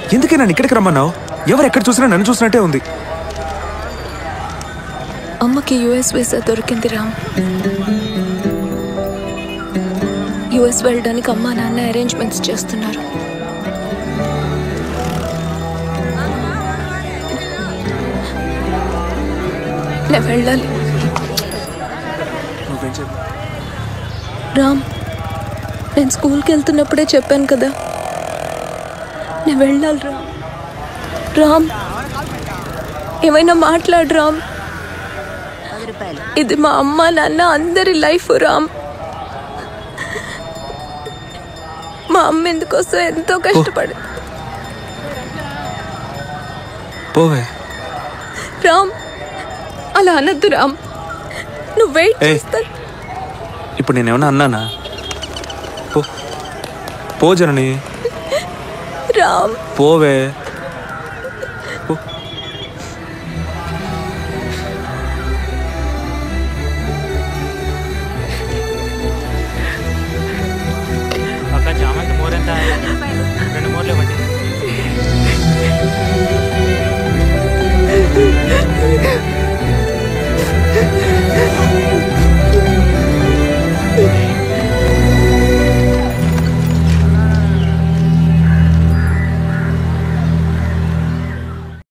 ఎందుకే నన్ను ఇక్కడికి రమ్మన్నావు ఎవరు ఎక్కడ చూసినా నన్ను చూసినట్టే ఉంది అమ్మకి యుఎస్ వీసా దొరికింది రామ్ యుఎస్ వెళ్ళడానికి అమ్మా నాన్న అరేంజ్మెంట్స్ చేస్తున్నారు నేను వెళ్ళాలి నువ్వేం చెప్పు రామ్ నేను స్కూల్కి వెళ్తున్నప్పుడే చెప్పాను కదా నేను వెళ్ళాలి రామ్ రామ్ ఏమైనా మాట్లాడు రామ్ ఇది మా అమ్మ నాన్న అందరి లైఫ్ రామ్ మా అమ్మ ఎందుకోసం ఎంతో కష్టపడి పోవే రామ్ అలా అనద్దు రామ్ నువ్వు వెయిట్ ఏయ్. చేస్తా ఇప్పుడు నేనేమన్నా అన్నానా పో పో జనని రామ్ పోవే